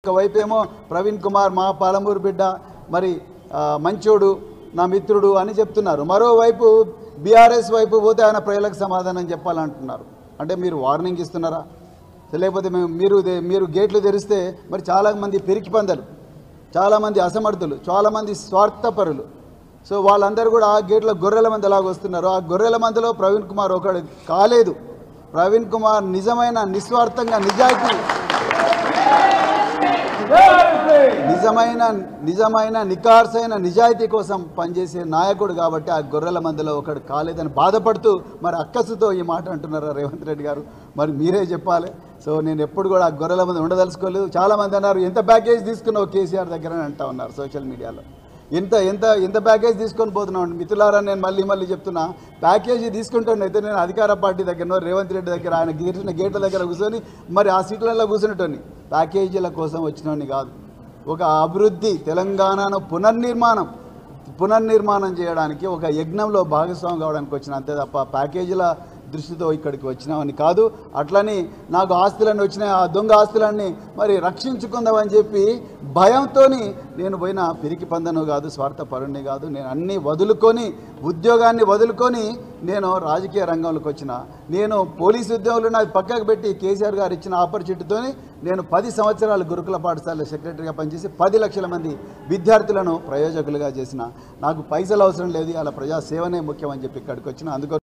ఒకవైపు ఏమో ప్రవీణ్ కుమార్ మా పాలమూరు బిడ్డ మరి ఆ, మంచోడు నా మిత్రుడు అని చెప్తున్నారు మరోవైపు బీఆర్ఎస్ వైపు పోతే ఆయన ప్రజలకు సమాధానం చెప్పాలంటున్నారు అంటే మీరు వార్నింగ్ ఇస్తున్నారా లేకపోతే మేము మీరు దే- మీరు గేట్లు తెరిస్తే మరి చాలామంది పెరికి పందలు చాలామంది అసమర్థులు చాలామంది స్వార్థపరులు సో వాళ్ళందరూ కూడా ఆ గేట్ల గొర్రెల మంది ఎలాగ వస్తున్నారు ఆ గొర్రెల మందిలో ప్రవీణ్ కుమార్ ఒకడు కాలేదు ప్రవీణ్ కుమార్ నిజమైన నిస్వార్థంగా నిజాయితీ నిజమైన నిజమైన నికార్సైన నిజాయితీ కోసం పనిచేసే నాయకుడు కాబట్టి ఆ గొర్రెల మందిలో ఒకడు కాలేదని బాధపడుతూ మరి అక్కసుతో ఈ మాట అంటున్నారా రేవంత్ రెడ్డి గారు మరి మీరే చెప్పాలి సో నేను ఎప్పుడు కూడా ఆ గొర్రెల మంది ఉండదలుచుకోలేదు చాలామంది అన్నారు ఎంత ప్యాకేజ్ తీసుకున్నావు కేసీఆర్ దగ్గర అని అంటా ఉన్నారు సోషల్ మీడియాలో ఎంత ఎంత ఎంత ప్యాకేజ్ తీసుకొని పోతున్నాను మిత్రులారా నేను మళ్ళీ మళ్ళీ చెప్తున్నా ప్యాకేజీ తీసుకుంటాను అయితే నేను అధికార పార్టీ దగ్గర రేవంత్ రెడ్డి దగ్గర ఆయన గీర్చిన గేట్ల దగ్గర కూర్చొని మరి ఆ సీట్లలో కూర్చునేటోని ప్యాకేజీల కోసం వచ్చినోని కాదు ఒక అభివృద్ధి తెలంగాణను పునర్నిర్మాణం పునర్నిర్మాణం చేయడానికి ఒక యజ్ఞంలో భాగస్వామి కావడానికి వచ్చిన అంతే తప్ప ప్యాకేజీల దృష్టితో ఇక్కడికి వచ్చినామని కాదు అట్లని నాకు ఆస్తులన్నీ వచ్చినాయి ఆ దొంగ ఆస్తులన్నీ మరి రక్షించుకుందామని చెప్పి భయంతో నేను పోయిన పిరికి పందను కాదు స్వార్థపరుణ్ణి కాదు నేను అన్నీ వదులుకొని ఉద్యోగాన్ని వదులుకొని నేను రాజకీయ రంగంలోకి వచ్చిన నేను పోలీసు ఉద్యోగులు నాకు పక్కకు పెట్టి కేసీఆర్ గారు ఇచ్చిన ఆపర్చునిటీతో నేను పది సంవత్సరాలు గురుకుల పాఠశాల సెక్రటరీగా పనిచేసి పది లక్షల మంది విద్యార్థులను ప్రయోజకులుగా చేసిన నాకు పైసలు అవసరం లేదు అలా ప్రజా సేవనే ముఖ్యం అని చెప్పి ఇక్కడికి వచ్చిన అందుకో